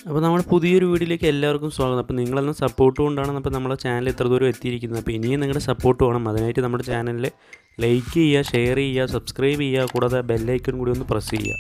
അപ്പോൾ നമ്മുടെ പുതിയൊരു വീഡിയോയിലേക്ക് എല്ലാവർക്കും സ്വാഗതം അപ്പോൾ നിങ്ങളെല്ലാം സപ്പോർട്ട് കൊണ്ടാണ് അപ്പോൾ നമ്മുടെ ചാനൽ ഇത്ര ദൂരം എത്തിയിരിക്കുന്നത് അപ്പോൾ ഇനിയും നിങ്ങളുടെ സപ്പോർട്ട് വേണം അതിനായിട്ട് നമ്മുടെ ചാനലിൽ ലൈക്ക് ചെയ്യുക ഷെയർ ചെയ്യുക സബ്സ്ക്രൈബ് ചെയ്യുക കൂടാതെ ബെല്ലൈക്കൺ കൂടി ഒന്ന് പ്രസ് ചെയ്യുക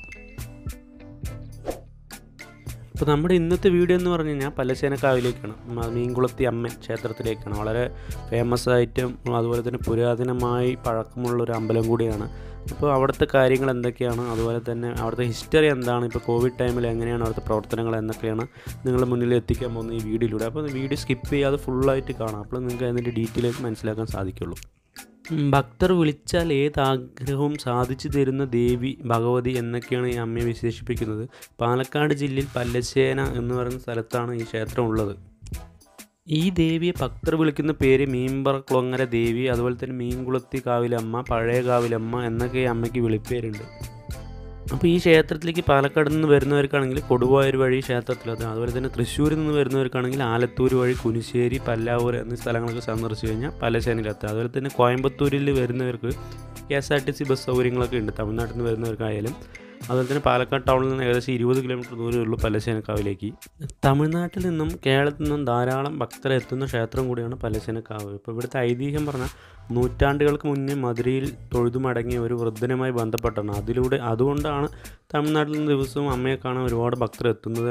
അപ്പോൾ നമ്മുടെ ഇന്നത്തെ വീഡിയോ എന്ന് പറഞ്ഞു കഴിഞ്ഞാൽ പല്ലശ്ശേനക്കാവിലേക്കാണ് മ- മീൻകുളത്തി അമ്മൻ ക്ഷേത്രത്തിലേക്കാണ് വളരെ ഫേമസ് ആയിട്ടും അതുപോലെ തന്നെ പുരാതനമായി പഴക്കമുള്ള ഒരു അമ്പലം കൂടിയാണ് അപ്പോൾ അവിടുത്തെ കാര്യങ്ങൾ എന്തൊക്കെയാണ് അതുപോലെ തന്നെ അവിടുത്തെ ഹിസ്റ്ററി എന്താണ് ഇപ്പോൾ കോവിഡ് ടൈമിൽ എങ്ങനെയാണ് അവിടുത്തെ പ്രവർത്തനങ്ങൾ എന്നൊക്കെയാണ് നിങ്ങളുടെ മുന്നിൽ എത്തിക്കാൻ പോകുന്ന ഈ വീഡിയോയിലൂടെ അപ്പോൾ വീഡിയോ സ്കിപ്പ് ചെയ്യാതെ ഫുള്ളായിട്ട് കാണാം അപ്പോൾ നിങ്ങൾക്ക് അതിൻ്റെ ഡീറ്റെയിൽ മനസ്സിലാക്കാൻ സാധിക്കുള്ളൂ ഉം, ഭക്തർ വിളിച്ചാൽ ഏത് ആഗ്രഹവും സാധിച്ചു തരുന്ന ദേവി ഭഗവതി എന്നൊക്കെയാണ് ഈ അമ്മയെ വിശേഷിപ്പിക്കുന്നത് പാലക്കാട് ജില്ലയിൽ പല്ലശ്ശേന എന്ന് പറയുന്ന സ്ഥലത്താണ് ഈ ക്ഷേത്രം ഉള്ളത് ഈ ദേവിയെ ഭക്തർ വിളിക്കുന്ന പേര് മീൻപറ കുളങ്ങര ദേവി അതുപോലെ തന്നെ മീൻകുളത്തി കാവിലമ്മ പഴയ കാവിലമ്മ എന്നൊക്കെ ഈ അമ്മയ്ക്ക് വിളിപ്പേരുണ്ട് അപ്പോൾ ഈ ക്ഷേത്രത്തിലേക്ക് പാലക്കാട് നിന്ന് വരുന്നവർക്കാണെങ്കിൽ കൊടുവായൂർ വഴി ക്ഷേത്രത്തിലെത്താം അതുപോലെ തന്നെ തൃശ്ശൂരിൽ നിന്ന് വരുന്നവർക്കാണെങ്കിൽ ആലത്തൂർ വഴി കുനിശ്ശേരി പല്ലാവൂർ എന്നീ സ്ഥലങ്ങളൊക്കെ സന്ദർശിച്ച് കഴിഞ്ഞാൽ പല്ലശ്ശേനിയിലെത്താം അതുപോലെ തന്നെ കോയമ്പത്തൂരിൽ വരുന്നവർക്ക് K S R T C bus സൗകര്യങ്ങളൊക്കെ ഉണ്ട് തമിഴ്നാട്ടിൽ നിന്ന് വരുന്നവർക്കായാലും അതുപോലെ തന്നെ പാലക്കാട് ടൗണിൽ നിന്ന് ഏകദേശം ഇരുപത് കിലോമീറ്റർ ദൂരമുള്ളൂ പല്ലശ്ശേനക്കാവിലേക്ക് തമിഴ്നാട്ടിൽ നിന്നും കേരളത്തിൽ നിന്നും ധാരാളം ഭക്തർ എത്തുന്ന ക്ഷേത്രം കൂടിയാണ് പല്ലശ്ശേനക്കാവ് ഇപ്പോൾ ഇവിടുത്തെ ഐതിഹ്യം പറഞ്ഞാൽ നൂറ്റാണ്ടുകൾക്ക് മുന്നേ മധുരയിൽ തൊഴുതുമടങ്ങിയ ഒരു വൃദ്ധനുമായി ബന്ധപ്പെട്ടാണ് അതിലൂടെ അതുകൊണ്ടാണ് തമിഴ്നാട്ടിൽ നിന്ന് ദിവസവും അമ്മയെ കാണാൻ ഒരുപാട് ഭക്തർ എത്തുന്നത്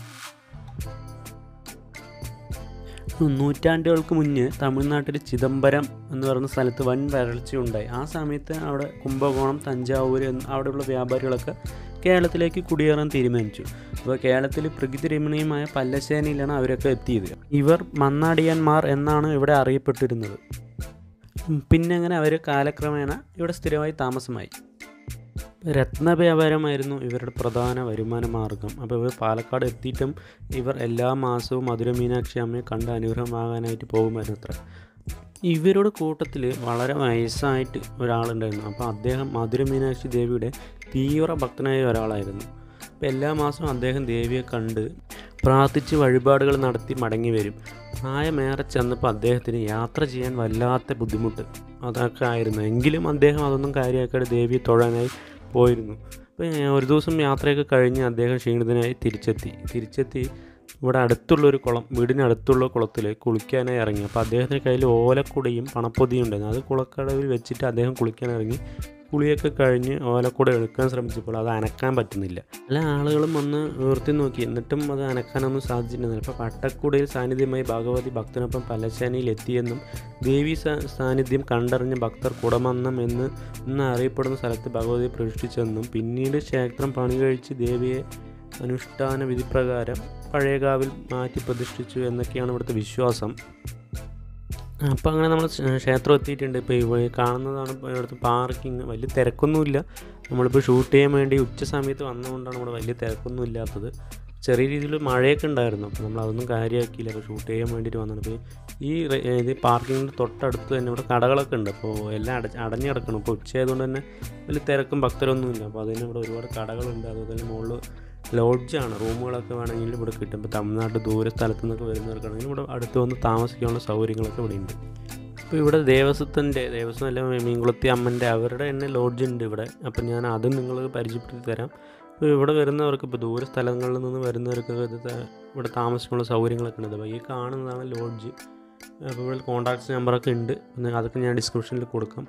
നൂറ്റാണ്ടുകൾക്ക് മുന്നേ തമിഴ്നാട്ടിൽ ചിദംബരം എന്ന് പറയുന്ന സ്ഥലത്ത് വൻ വരൾച്ചയുണ്ടായി ആ സമയത്ത് അവിടെ കുംഭകോണം തഞ്ചാവൂർ എന്ന് അവിടെയുള്ള വ്യാപാരികളൊക്കെ കേരളത്തിലേക്ക് കുടിയേറാൻ തീരുമാനിച്ചു അപ്പോൾ കേരളത്തിൽ പ്രകൃതി രമണീയമായ പല്ലശ്ശേനയിലാണ് അവരൊക്കെ എത്തിയത് ഇവർ മന്നാടിയന്മാർ എന്നാണ് ഇവിടെ അറിയപ്പെട്ടിരുന്നത് ഉം, പിന്നെ അങ്ങനെ അവർ കാലക്രമേണ ഇവിടെ സ്ഥിരമായി താമസമായി രത്ന വ്യാപാരമായിരുന്നു ഇവരുടെ പ്രധാന വരുമാന മാർഗം അപ്പോൾ ഇവർ പാലക്കാട് എത്തിയിട്ടും ഇവർ എല്ലാ മാസവും മധുര മീനാക്ഷി അമ്മയെ കണ്ട് അനുഗ്രഹം വാങ്ങാനായിട്ട് പോകുമായിരുന്നു അത്ര ഇവരുടെ കൂട്ടത്തിൽ വളരെ വയസ്സായിട്ട് ഒരാളുണ്ടായിരുന്നു അപ്പോൾ അദ്ദേഹം മധുര മീനാക്ഷി ദേവിയുടെ തീവ്ര ഭക്തനായ ഒരാളായിരുന്നു അപ്പോൾ എല്ലാ മാസവും അദ്ദേഹം ദേവിയെ കണ്ട് പ്രാർത്ഥിച്ച് വഴിപാടുകൾ നടത്തി മടങ്ങി വരും പ്രായമേറെ ചെന്നപ്പോൾ അദ്ദേഹത്തിന് യാത്ര ചെയ്യാൻ വല്ലാത്ത ബുദ്ധിമുട്ട് അതൊക്കെ ആയിരുന്നു എങ്കിലും അദ്ദേഹം അതൊന്നും കാര്യമാക്കാതെ ദേവിയെ തൊഴാനായി പോയിരുന്നു അപ്പോൾ ഒരു ദിവസം യാത്രയൊക്കെ കഴിഞ്ഞ് അദ്ദേഹം ക്ഷീണിതനായി തിരിച്ചെത്തി തിരിച്ചെത്തി ഇവിടെ അടുത്തുള്ള ഒരു കുളം വീടിനടുത്തുള്ള കുളത്തിൽ കുളിക്കാനായി ഇറങ്ങി അപ്പോൾ അദ്ദേഹത്തിൻ്റെ കയ്യിൽ ഓലക്കുടയും പണപ്പൊതിയും ഉണ്ടായിരുന്നു അത് കുളക്കടവിൽ വെച്ചിട്ട് അദ്ദേഹം കുളിക്കാൻ ഇറങ്ങി കുളിയൊക്കെ കഴിഞ്ഞ് ഓലക്കുട എടുക്കാൻ ശ്രമിച്ചപ്പോൾ അത് അനക്കാൻ പറ്റുന്നില്ല പല ആളുകളും വന്ന് ഉയർത്തി നോക്കി എന്നിട്ടും അത് അനക്കാനൊന്നും സാധിച്ചിട്ടുണ്ടായിരുന്നില്ല അപ്പോൾ പട്ടക്കുടയിൽ സാന്നിധ്യമായി ഭഗവതി ഭക്തനൊപ്പം പലശാനിയിൽ എത്തിയെന്നും ദേവി സാ- സാന്നിധ്യം കണ്ടറിഞ്ഞ ഭക്തർ കുടമന്നം എന്ന് ഇന്ന് അറിയപ്പെടുന്ന സ്ഥലത്ത് ഭഗവതിയെ പ്രതിഷ്ഠിച്ചെന്നും പിന്നീട് ക്ഷേത്രം പണി കഴിച്ച് ദേവിയെ അനുഷ്ഠാന വിധിപ്രകാരം പഴയകാവിൽ മാറ്റി പ്രതിഷ്ഠിച്ചു എന്നൊക്കെയാണ് ഇവിടുത്തെ വിശ്വാസം അപ്പോൾ അങ്ങനെ നമ്മൾ ക്ഷേത്രം എത്തിയിട്ടുണ്ട് ഇപ്പോൾ ഇവിടെ കാണുന്നതാണ് ഇപ്പോൾ ഇവിടുത്തെ പാർക്കിംഗ് വലിയ തിരക്കൊന്നുമില്ല നമ്മളിപ്പോൾ ഷൂട്ട് ചെയ്യാൻ വേണ്ടി ഉച്ച സമയത്ത് വന്നതുകൊണ്ടാണ് ഇവിടെ വലിയ തിരക്കൊന്നും ഇല്ലാത്തത് ചെറിയ രീതിയിൽ മഴയൊക്കെ ഉണ്ടായിരുന്നു അപ്പോൾ നമ്മൾ അതൊന്നും കാര്യമാക്കിയില്ല അപ്പോൾ ഷൂട്ട് ചെയ്യാൻ വേണ്ടിയിട്ട് വന്നത് അപ്പോൾ ഈ റെ- ഇത് പാർക്കിങ്ങിൻ്റെ തൊട്ടടുത്ത് തന്നെ ഇവിടെ കടകളൊക്കെ ഉണ്ട് അപ്പോൾ എല്ലാം അട അടഞ്ഞു കിടക്കണം ഇപ്പോൾ ഉച്ചയായതുകൊണ്ട് തന്നെ വലിയ തിരക്കും ഭക്തരൊന്നുമില്ല അപ്പോൾ അതിന് ഇവിടെ ഒരുപാട് കടകളുണ്ട് അതുപോലെ തന്നെ മുകളിൽ ലോഡ്ജാണ് റൂമുകളൊക്കെ വേണമെങ്കിൽ ഇവിടെ കിട്ടും ഇപ്പോൾ തമിഴ്നാട് ദൂര സ്ഥലത്തു നിന്നൊക്കെ വരുന്നവർക്കാണെങ്കിൽ ഇവിടെ അടുത്ത് വന്ന് താമസിക്കാനുള്ള സൗകര്യങ്ങളൊക്കെ ഇവിടെ ഉണ്ട് ഇപ്പോൾ ഇവിടെ ദേവസ്വത്തിൻ്റെ ദേവസ്വം അല്ല മീൻകുളത്തി അമ്മൻ്റെ അവരുടെ തന്നെ ലോഡ്ജ് ഉണ്ട് ഇവിടെ അപ്പം ഞാൻ അതും നിങ്ങൾക്ക് പരിചയപ്പെടുത്തി തരാം ഇപ്പോൾ ഇവിടെ വരുന്നവർക്ക് ഇപ്പോൾ ദൂര സ്ഥലങ്ങളിൽ നിന്ന് വരുന്നവർക്കൊക്കെ ഇത് ത- ഇവിടെ താമസിക്കാനുള്ള സൗകര്യങ്ങളൊക്കെ ഉണ്ട് അപ്പോൾ ഈ കാണുന്നതാണ് ലോഡ്ജ് അപ്പോൾ ഇവിടെ കോൺടാക്ട്സ് നമ്പറൊക്കെ ഉണ്ട് പിന്നെ അതൊക്കെ ഞാൻ ഡിസ്ക്രിപ്ഷനിൽ കൊടുക്കാം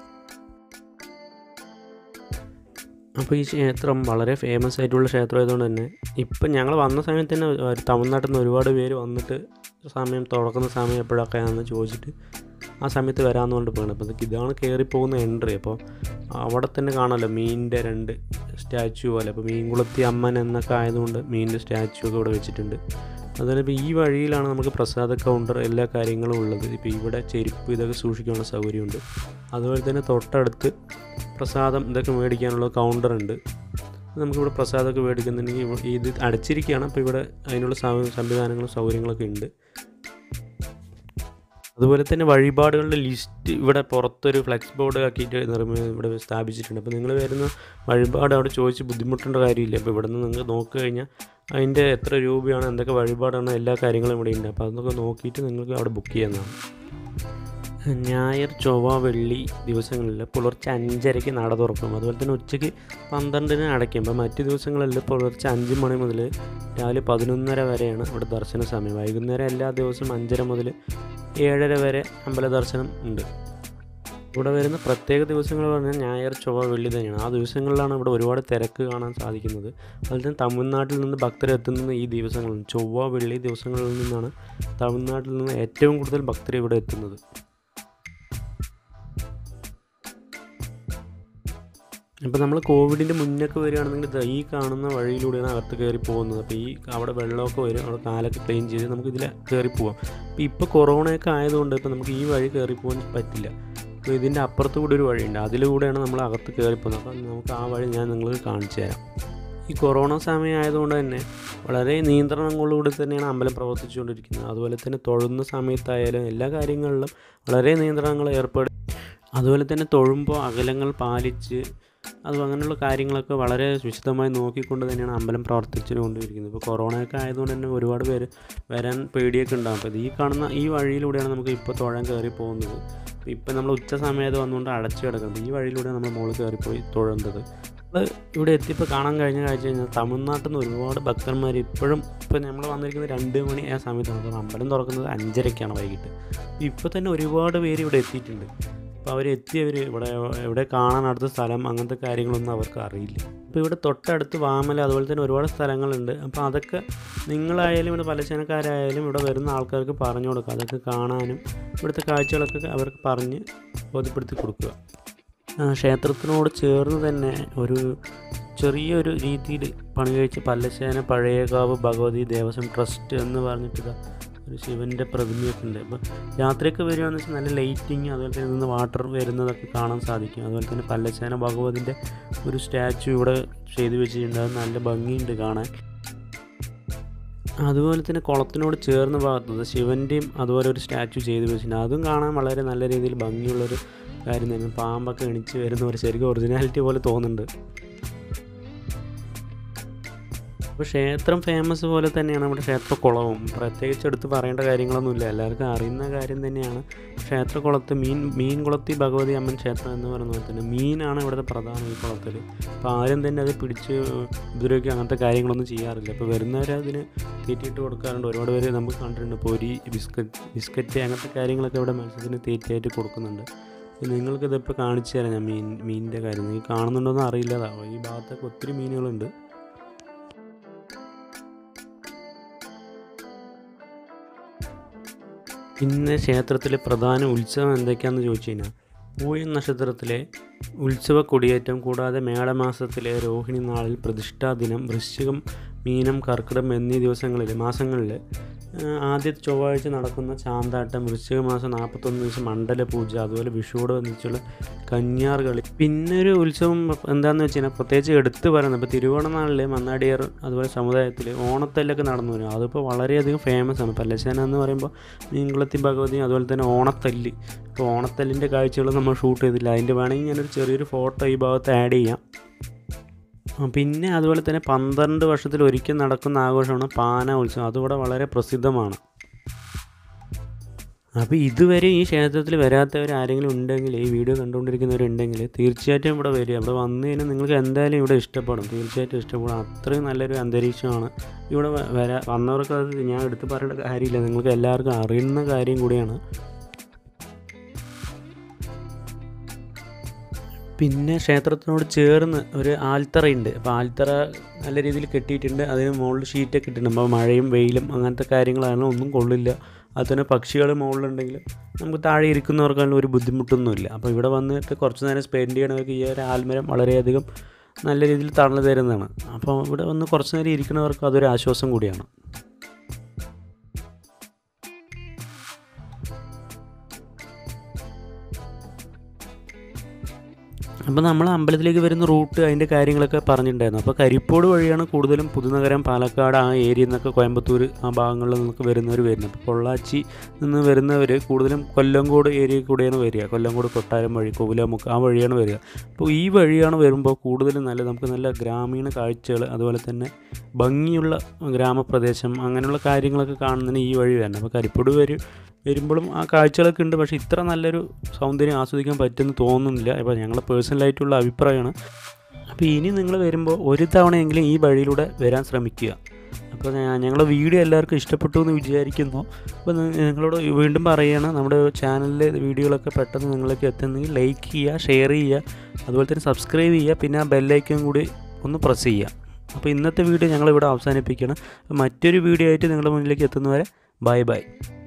അപ്പോൾ ഈ ക്ഷേത്രം വളരെ ഫേമസ് ആയിട്ടുള്ള ക്ഷേത്രം ആയതുകൊണ്ട് തന്നെ ഇപ്പം ഞങ്ങൾ വന്ന സമയത്ത് തന്നെ ഒരു തമിഴ്നാട്ടിൽ നിന്ന് ഒരുപാട് പേര് വന്നിട്ട് സമയം തുറക്കുന്ന സമയം എപ്പോഴൊക്കെയാണെന്ന് ചോദിച്ചിട്ട് ആ സമയത്ത് വരാമെന്ന് കൊണ്ട് പോകണം അപ്പോൾ ഇതൊക്കെ ഇതാണ് കയറി പോകുന്ന എൻട്രി അപ്പോൾ അവിടെ തന്നെ കാണാമല്ലോ മീനിൻ്റെ രണ്ട് സ്റ്റാച്ചു പോലെ അപ്പോൾ മീൻകുളത്തി അമ്മൻ എന്നൊക്കെ ആയതുകൊണ്ട് മീനിൻ്റെ സ്റ്റാച്ചു ഒക്കെ ഇവിടെ വെച്ചിട്ടുണ്ട് അതുപോലെ ഇപ്പോൾ ഈ വഴിയിലാണ് നമുക്ക് പ്രസാദ കൗണ്ടർ എല്ലാ കാര്യങ്ങളും ഉള്ളത് ഇപ്പോൾ ഇവിടെ ചെരുപ്പ് ഇതൊക്കെ സൂക്ഷിക്കാനുള്ള സൗകര്യമുണ്ട് അതുപോലെ തന്നെ തൊട്ടടുത്ത് പ്രസാദം ഇതൊക്കെ മേടിക്കാനുള്ള കൗണ്ടർ ഉണ്ട് നമുക്കിവിടെ പ്രസാദമൊക്കെ മേടിക്കുന്നുണ്ടെങ്കിൽ ഇവ- ഇത് അടച്ചിരിക്കുകയാണ് അപ്പോൾ ഇവിടെ അതിനുള്ള സൗ- സംവിധാനങ്ങളും സൗകര്യങ്ങളൊക്കെ ഉണ്ട് അതുപോലെ തന്നെ വഴിപാടുകളുടെ ലിസ്റ്റ് ഇവിടെ പുറത്തൊരു ഫ്ലെക്സ് ബോർഡ് ആക്കിയിട്ട് നിർമ്മി ഇവിടെ സ്ഥാപിച്ചിട്ടുണ്ട് അപ്പോൾ നിങ്ങൾ വരുന്ന വഴിപാട് അവിടെ ചോദിച്ച് ബുദ്ധിമുട്ടേണ്ട കാര്യമില്ല അപ്പോൾ ഇവിടെ നിന്ന് നിങ്ങൾക്ക് നോക്കി കഴിഞ്ഞാൽ അതിൻ്റെ എത്ര രൂപയാണ് എന്തൊക്കെ വഴിപാടാണ് എല്ലാ കാര്യങ്ങളും ഇവിടെ ഉണ്ട് അപ്പോൾ അതൊക്കെ നോക്കിയിട്ട് നിങ്ങൾക്ക് അവിടെ ബുക്ക് ചെയ്യുന്നതാണ് ഞായർ ചൊവ്വ വെള്ളി ദിവസങ്ങളിൽ പുലർച്ചെ അഞ്ചരയ്ക്ക് നട തുറക്കും അതുപോലെ തന്നെ ഉച്ചയ്ക്ക് പന്ത്രണ്ടിന് അടയ്ക്കും അപ്പോൾ മറ്റ് ദിവസങ്ങളിൽ പുലർച്ചെ അഞ്ച് മണി മുതൽ രാവിലെ പതിനൊന്നര വരെയാണ് ഇവിടെ ദർശന സമയം വൈകുന്നേരം എല്ലാ ദിവസവും അഞ്ചര മുതൽ ഏഴര വരെ അമ്പല ദർശനം ഉണ്ട് ഇവിടെ വരുന്ന പ്രത്യേക ദിവസങ്ങൾ പറഞ്ഞാൽ ഞായർ ചൊവ്വ വെള്ളി തന്നെയാണ് ആ ദിവസങ്ങളിലാണ് ഇവിടെ ഒരുപാട് തിരക്ക് കാണാൻ സാധിക്കുന്നത് അതുപോലെ തന്നെ തമിഴ്നാട്ടിൽ നിന്ന് ഭക്തർ എത്തുന്നത് ഈ ദിവസങ്ങളിൽ ചൊവ്വ വെള്ളി ദിവസങ്ങളിൽ നിന്നാണ് തമിഴ്നാട്ടിൽ നിന്ന് ഏറ്റവും കൂടുതൽ ഭക്തർ ഇവിടെ എത്തുന്നത് ഇപ്പോൾ നമ്മൾ കോവിഡിൻ്റെ മുന്നൊക്കെ വരികയാണെന്നെങ്കിൽ ദാ ഈ കാണുന്ന വഴിയിലൂടെയാണ് അകത്ത് കയറി പോകുന്നത് അപ്പോൾ ഈ അവിടെ വെള്ളമൊക്കെ വരും അവിടെ കാലൊക്കെ ക്ലീൻ ചെയ്ത് നമുക്ക് ഇതിൽ കയറി പോവാം അപ്പോൾ ഇപ്പോൾ കൊറോണയൊക്കെ ആയതുകൊണ്ട് ഇപ്പോൾ നമുക്ക് ഈ വഴി കയറി പോകാൻ പറ്റില്ല അപ്പോൾ ഇതിൻ്റെ അപ്പുറത്ത് കൂടി ഒരു വഴിയുണ്ട് അതിലൂടെയാണ് നമ്മൾ അകത്ത് കയറി പോകുന്നത് അപ്പം നമുക്ക് ആ വഴി ഞാൻ നിങ്ങൾക്ക് കാണിച്ചു തരാം ഈ കൊറോണ സമയം ആയതുകൊണ്ട് തന്നെ വളരെ നിയന്ത്രണങ്ങളോട് തന്നെയാണ് അമ്പലം പ്രവർത്തിച്ചുകൊണ്ടിരിക്കുന്നത് അതുപോലെ തന്നെ തൊഴുന്ന സമയത്തായാലും എല്ലാ കാര്യങ്ങളിലും വളരെ നിയന്ത്രണങ്ങൾ ഏർപ്പെടുത്തി അതുപോലെ തന്നെ തൊഴുമ്പോൾ അകലങ്ങൾ പാലിച്ച് അത് അങ്ങനെയുള്ള കാര്യങ്ങളൊക്കെ വളരെ വിശദമായി നോക്കിക്കൊണ്ട് തന്നെയാണ് അമ്പലം പ്രവർത്തിച്ചു കൊണ്ടിരിക്കുന്നത് ഇപ്പോൾ കൊറോണയൊക്കെ ആയതുകൊണ്ട് തന്നെ ഒരുപാട് പേര് വരാൻ പേടിയൊക്കെ ഉണ്ടാകും അപ്പോൾ ഈ കാണുന്ന ഈ വഴിയിലൂടെയാണ് നമുക്ക് ഇപ്പോൾ തൊഴാൻ കയറി പോകുന്നത് ഇപ്പം നമ്മൾ ഉച്ച സമയത്ത് വന്നുകൊണ്ട് അടച്ചു കിടക്കുന്നത് ഈ വഴിയിലൂടെയാണ് നമ്മൾ മുകളിൽ കയറിപ്പോയി തൊഴുന്നത് നമ്മൾ ഇവിടെ എത്തിയപ്പോൾ കാണാൻ കഴിഞ്ഞ കാഴ്ച കഴിഞ്ഞാൽ തമിഴ്നാട്ടിൽ നിന്ന് ഒരുപാട് ഭക്തന്മാർ ഇപ്പോഴും ഇപ്പോൾ നമ്മൾ വന്നിരിക്കുന്നത് രണ്ട് മണി ആ സമയത്താണ് അപ്പോൾ അമ്പലം തുറക്കുന്നത് അഞ്ചരയ്ക്കാണ് വൈകിട്ട് ഇപ്പോൾ തന്നെ ഒരുപാട് പേര് ഇവിടെ എത്തിയിട്ടുണ്ട് അപ്പോൾ അവരെത്തിയവർ ഇവിടെ എവിടെ കാണാൻ അടുത്ത സ്ഥലം അങ്ങനത്തെ കാര്യങ്ങളൊന്നും അവർക്ക് അറിയില്ല അപ്പോൾ ഇവിടെ തൊട്ടടുത്ത് വാമല അതുപോലെ തന്നെ ഒരുപാട് സ്ഥലങ്ങളുണ്ട് അപ്പോൾ അതൊക്കെ നിങ്ങളായാലും ഇവിടെ പലചനക്കാരായാലും ഇവിടെ വരുന്ന ആൾക്കാർക്ക് പറഞ്ഞു കൊടുക്കുക അതൊക്കെ കാണാനും ഇവിടുത്തെ കാഴ്ചകളൊക്കെ അവർക്ക് പറഞ്ഞ് ബോധ്യപ്പെടുത്തി കൊടുക്കുക ക്ഷേത്രത്തിനോട് ചേർന്ന് തന്നെ ഒരു ചെറിയൊരു രീതിയിൽ പണി കഴിച്ച് പല്ലശ്ശേന പഴയകാവ് ഭഗവതി ദേവസ്വം ട്രസ്റ്റ് എന്ന് പറഞ്ഞിട്ട് ഒരു ശിവൻ്റെ പ്രതിമയൊക്കെ ഉണ്ട് അപ്പോൾ രാത്രിയൊക്കെ വരികയാണെന്ന് വെച്ചാൽ നല്ല ലൈറ്റിങ് അതുപോലെ തന്നെ നിന്ന് വാട്ടർ വരുന്നതൊക്കെ കാണാൻ സാധിക്കും അതുപോലെ തന്നെ പല്ലശ്ശേന ഭഗവതിൻ്റെ ഒരു സ്റ്റാച്ചു ഇവിടെ ചെയ്തു വെച്ചിട്ടുണ്ട് അത് നല്ല ഭംഗിയുണ്ട് കാണാൻ അതുപോലെ തന്നെ കുളത്തിനോട് ചേർന്ന ഭാഗത്തത് ശിവൻ്റെയും അതുപോലെ ഒരു സ്റ്റാച്ചു ചെയ്തു വെച്ചിട്ടുണ്ട് അതും കാണാൻ വളരെ നല്ല രീതിയിൽ ഭംഗിയുള്ളൊരു കാര്യം തന്നെ പാമ്പൊക്കെ എണിച്ച് വരുന്ന ഒരു ശരിക്കും ഒറിജിനാലിറ്റി പോലെ തോന്നുന്നുണ്ട് അപ്പോൾ ക്ഷേത്രം ഫേമസ് പോലെ തന്നെയാണ് നമ്മുടെ ക്ഷേത്രക്കുളവും പ്രത്യേകിച്ച് എടുത്ത് പറയേണ്ട കാര്യങ്ങളൊന്നുമില്ല എല്ലാവർക്കും അറിയുന്ന കാര്യം തന്നെയാണ് ക്ഷേത്രക്കുളത്ത് മീൻ മീൻ കുളത്തി ഭഗവതി അമ്മൻ ക്ഷേത്രം എന്ന് പറയുന്ന പോലെ തന്നെ മീനാണ് ഇവിടുത്തെ പ്രധാനം ഈ കുളത്തിൽ അപ്പോൾ ആരും തന്നെ അത് പിടിച്ച് ഉപദ്രവിക്കുക അങ്ങനത്തെ കാര്യങ്ങളൊന്നും ചെയ്യാറില്ല അപ്പോൾ വരുന്നവർ അതിന് തീറ്റിയിട്ട് കൊടുക്കാറുണ്ട് ഒരുപാട് പേര് നമുക്ക് കണ്ടിട്ടുണ്ട് പൊരി ബിസ്ക്കറ്റ് ബിസ്ക്കറ്റ് അങ്ങനത്തെ കാര്യങ്ങളൊക്കെ ഇവിടെ മത്സ്യത്തിന് തീറ്റയായിട്ട് കൊടുക്കുന്നുണ്ട് നിങ്ങൾക്കിതിപ്പോൾ കാണിച്ചു തരാം ഞാൻ മീൻ മീനിൻ്റെ കാര്യം നിങ്ങൾ കാണുന്നുണ്ടോയെന്ന് അറിയില്ലതാവും ഈ ഭാഗത്തൊക്കെ ഒത്തിരി മീനുകളുണ്ട് പിന്നെ ക്ഷേത്രത്തിലെ പ്രധാന ഉത്സവം എന്തൊക്കെയാണെന്ന് ചോദിച്ചു കഴിഞ്ഞാൽ പൂയം നക്ഷത്രത്തിലെ ഉത്സവ കൊടിയേറ്റം കൂടാതെ മേടമാസത്തിലെ രോഹിണി നാളിൽ പ്രതിഷ്ഠാ ദിനം വൃശ്ചികം മീനം കർക്കിടം എന്നീ ദിവസങ്ങളിൽ മാസങ്ങളിൽ ആദ്യത്തെ ചൊവ്വാഴ്ച നടക്കുന്ന ചാന്താട്ടം വൃശ്ചിക മാസം നാൽപ്പത്തൊന്ന് ദിവസം മണ്ഡല പൂജ അതുപോലെ വിഷുവോട് ബന്ധിച്ചുള്ള കന്യാർ കളി പിന്നെ ഒരു ഉത്സവം എന്താണെന്ന് വെച്ച് കഴിഞ്ഞാൽ പ്രത്യേകിച്ച് എടുത്തു പറയുന്നത് ഇപ്പോൾ തിരുവോണനാളിൽ മന്നാടിയർ അതുപോലെ സമുദായത്തിൽ ഓണത്തല്ലൊക്കെ നടന്നു വരും അതിപ്പോൾ വളരെയധികം ഫേമസ് ആണ് പല്ലശ്ശേന എന്ന് പറയുമ്പോൾ മീൻകുളത്തി ഭഗവതി അതുപോലെ തന്നെ ഓണത്തല്ല് ഇപ്പോൾ ഓണത്തല്ലിൻ്റെ കാഴ്ചകൾ നമ്മൾ ഷൂട്ട് ചെയ്തില്ല അതിൻ്റെ വേണമെങ്കിൽ ഞാനൊരു ചെറിയൊരു ഫോട്ടോ ഈ ഭാഗത്ത് ആഡ് ചെയ്യാം പിന്നെ അതുപോലെ തന്നെ പന്ത്രണ്ട് വർഷത്തിൽ ഒരിക്കൽ നടക്കുന്ന ആഘോഷമാണ് പാന ഉത്സവം അതിവിടെ വളരെ പ്രസിദ്ധമാണ് അപ്പോൾ ഇതുവരെ ഈ ക്ഷേത്രത്തിൽ വരാത്തവർ ആരെങ്കിലും ഉണ്ടെങ്കിൽ ഈ വീഡിയോ കണ്ടുകൊണ്ടിരിക്കുന്നവരുണ്ടെങ്കിൽ തീർച്ചയായിട്ടും ഇവിടെ വരിക ഇവിടെ വന്നു കഴിഞ്ഞാൽ നിങ്ങൾക്ക് എന്തായാലും ഇവിടെ ഇഷ്ടപ്പെടും തീർച്ചയായിട്ടും ഇഷ്ടപ്പെടും അത്രയും നല്ലൊരു അന്തരീക്ഷമാണ് ഇവിടെ വരാ വന്നവർക്ക് അത് ഞാൻ എടുത്ത് പറയേണ്ട കാര്യമില്ല നിങ്ങൾക്ക് എല്ലാവർക്കും അറിയുന്ന കാര്യം കൂടിയാണ് പിന്നെ ക്ഷേത്രത്തിനോട് ചേർന്ന് ഒരു ആൽത്തറയുണ്ട് അപ്പോൾ ആൽത്തറ നല്ല രീതിയിൽ കെട്ടിയിട്ടുണ്ട് അതിന് മുകളിൽ ഷീറ്റൊക്കെ ഇട്ടിട്ടുണ്ട് അപ്പോൾ മഴയും വെയിലും അങ്ങനത്തെ കാര്യങ്ങളാണ് ഒന്നും കൊള്ളില്ല അത് തന്നെ പക്ഷികൾ മുകളിലുണ്ടെങ്കിൽ നമുക്ക് താഴെ ഇരിക്കുന്നവർക്കാണെങ്കിൽ ഒരു ബുദ്ധിമുട്ടൊന്നുമില്ല അപ്പോൾ ഇവിടെ വന്നിട്ട് കുറച്ച് നേരം സ്പെൻഡ് ചെയ്യണവർക്ക് ഈ ഒരു ആൽമരം വളരെയധികം നല്ല രീതിയിൽ തണൽ തരുന്നതാണ് അപ്പോൾ ഇവിടെ വന്ന് കുറച്ച് നേരം ഇരിക്കുന്നവർക്ക് അതൊരു ആശ്വാസം കൂടിയാണ് അപ്പോൾ നമ്മൾ അമ്പലത്തിലേക്ക് വരുന്ന റൂട്ട് അതിൻ്റെ കാര്യങ്ങളൊക്കെ പറഞ്ഞിട്ടുണ്ടായിരുന്നു അപ്പോൾ കരിപ്പോട് വഴിയാണ് കൂടുതലും പുതുനഗരം പാലക്കാട് ആ ഏരിയയിൽ നിന്നൊക്കെ കോയമ്പത്തൂർ ആ ഭാഗങ്ങളിൽ നിന്നൊക്കെ വരുന്നവർ വരുന്നത് അപ്പോൾ പൊള്ളാച്ചി നിന്ന് വരുന്നവർ കൂടുതലും കൊല്ലങ്കോട് ഏരിയയിൽ കൂടെയാണ് വരിക കൊല്ലങ്കോട് കൊട്ടാരം വഴി കോവിലമുക്ക് ആ വഴിയാണ് വരിക അപ്പോൾ ഈ വഴിയാണ് വരുമ്പോൾ കൂടുതലും നല്ല നമുക്ക് നല്ല ഗ്രാമീണ കാഴ്ചകൾ അതുപോലെ തന്നെ ഭംഗിയുള്ള ഗ്രാമപ്രദേശം അങ്ങനെയുള്ള കാര്യങ്ങളൊക്കെ കാണുന്നതിന് ഈ വഴി വരണം അപ്പോൾ കരിപ്പോട് വഴി വരുമ്പോഴും ആ കാഴ്ചകളൊക്കെ ഉണ്ട് പക്ഷേ ഇത്ര നല്ലൊരു സൗന്ദര്യം ആസ്വദിക്കാൻ പറ്റുമെന്ന് തോന്നുന്നില്ല ഇപ്പോൾ ഞങ്ങളുടെ പേഴ്സണലായിട്ടുള്ള അഭിപ്രായമാണ് അപ്പോൾ ഇനി നിങ്ങൾ വരുമ്പോൾ ഒരു തവണയെങ്കിലും ഈ വഴിയിലൂടെ വരാൻ ശ്രമിക്കുക അപ്പോൾ ഞങ്ങളുടെ വീഡിയോ എല്ലാവർക്കും ഇഷ്ടപ്പെട്ടു എന്ന് വിചാരിക്കുന്നു അപ്പോൾ നി- നിങ്ങളോട് വീണ്ടും പറയുകയാണ് നമ്മുടെ ചാനലിലെ വീഡിയോകളൊക്കെ പെട്ടെന്ന് നിങ്ങളിലേക്ക് എത്തുന്നെങ്കിൽ ലൈക്ക് ചെയ്യുക ഷെയർ ചെയ്യുക അതുപോലെ തന്നെ സബ്സ്ക്രൈബ് ചെയ്യുക പിന്നെ ആ ബെല്ലൈക്കൻ കൂടി ഒന്ന് പ്രസ് ചെയ്യുക അപ്പോൾ ഇന്നത്തെ വീഡിയോ ഞങ്ങളിവിടെ അവസാനിപ്പിക്കണം മറ്റൊരു വീഡിയോ ആയിട്ട് നിങ്ങളുടെ മുന്നിലേക്ക് എത്തുന്നവരെ ബൈ ബൈ